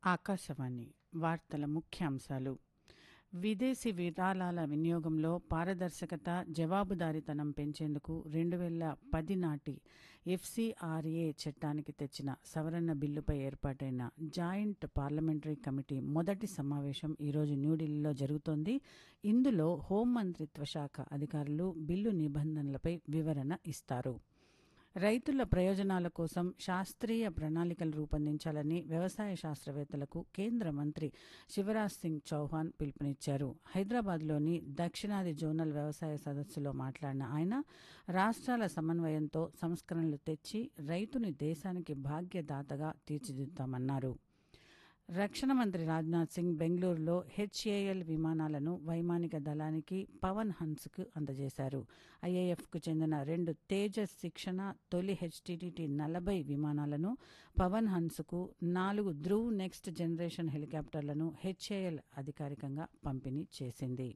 ఆకాశవాణి వార్తల ముఖ్యాంశాలు విదేశీ విరాళాల వినియోగంలో పారదర్శకత జవాబుదారీతనం పెంచేందుకు రెండు వేల పది నాటి ఎఫ్సిఆర్ఏ చట్టానికి తెచ్చిన సవరణ బిల్లుపై ఏర్పాటైన జాయింట్ పార్లమెంటరీ కమిటీ మొదటి సమావేశం ఈరోజు న్యూఢిల్లీలో జరుగుతోంది ఇందులో హోంమంత్రిత్వ శాఖ అధికారులు బిల్లు నిబంధనలపై వివరణ ఇస్తారు రైతుల ప్రయోజనాల కోసం శాస్త్రీయ ప్రణాళికలు రూపొందించాలని వ్యవసాయ శాస్త్రవేత్తలకు కేంద్ర మంత్రి శివరాజ్ సింగ్ చౌహాన్ పిలుపునిచ్చారు హైదరాబాద్లోని దక్షిణాది జోనల్ వ్యవసాయ సదస్సులో మాట్లాడిన ఆయన రాష్ట్రాల సమన్వయంతో సంస్కరణలు తెచ్చి రైతుని దేశానికి భాగ్యదాతగా తీర్చిదిద్దామన్నారు రక్షణ మంత్రి రాజ్నాథ్ సింగ్ బెంగళూరులో హెచ్ఏఎల్ విమానాలను వైమానిక దళానికి పవన్ హన్స్కు అందజేశారు ఐఏఎఫ్కు చెందిన రెండు తేజస్ శిక్షణ తొలి హెచ్టిటిటి నలభై విమానాలను పవన్ హన్స్కు నాలుగు ధ్రువ్ నెక్స్ట్ జనరేషన్ హెలికాప్టర్లను హెచ్ఏఎల్ అధికారికంగా పంపిణీ చేసింది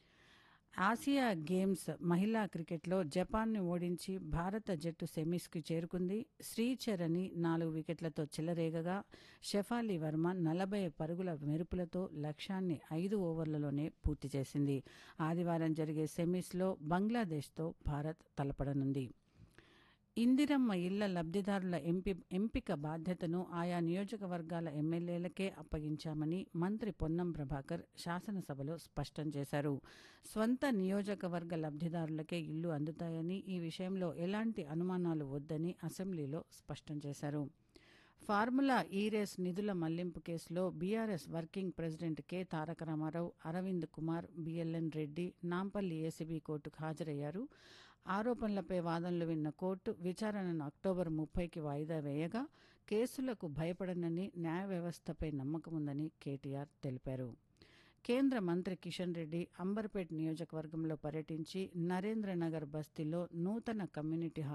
ఆసియా గేమ్స్ మహిళా క్రికెట్లో జపాన్ను ఓడించి భారత జట్టు సెమీస్కి చేరుకుంది శ్రీచరణి నాలుగు వికెట్లతో చెలరేగగా షెఫాలి వర్మ నలభై పరుగుల మెరుపులతో లక్ష్యాన్ని ఐదు ఓవర్లలోనే పూర్తి చేసింది ఆదివారం జరిగే సెమీస్లో బంగ్లాదేశ్తో భారత్ తలపడనుంది ఇందిరమ్మ ఇళ్ల లబ్ధిదారుల ఎంపి ఎంపిక బాధ్యతను ఆయా నియోజకవర్గాల ఎమ్మెల్యేలకే అప్పగించామని మంత్రి పొన్నం ప్రభాకర్ శాసనసభలో స్పష్టం చేశారు స్వంత నియోజకవర్గ లబ్ధిదారులకే ఇల్లు అందుతాయని ఈ విషయంలో ఎలాంటి అనుమానాలు వద్దని అసెంబ్లీలో స్పష్టం చేశారు ఫార్ములా ఈ రేస్ నిధుల మళ్లింపు కేసులో BRS working president K Taraka Ramarao Arvind Kumar BLN Reddy Nampally ACB కోర్టుకు హాజరయ్యారు ఆరోపణలపై వాదనలు విన్న కోర్టు విచారణను అక్టోబర్ ముప్పైకి వాయిదా వేయగా కేసులకు భయపడనని న్యాయ వ్యవస్థపై నమ్మకముందని కేటీఆర్ తెలిపారు కేంద్ర మంత్రి కిషన్ రెడ్డి అంబర్పేట్ నియోజకవర్గంలో పర్యటించి నరేంద్రనగర్ బస్తీలో నూతన కమ్యూనిటీ హాల్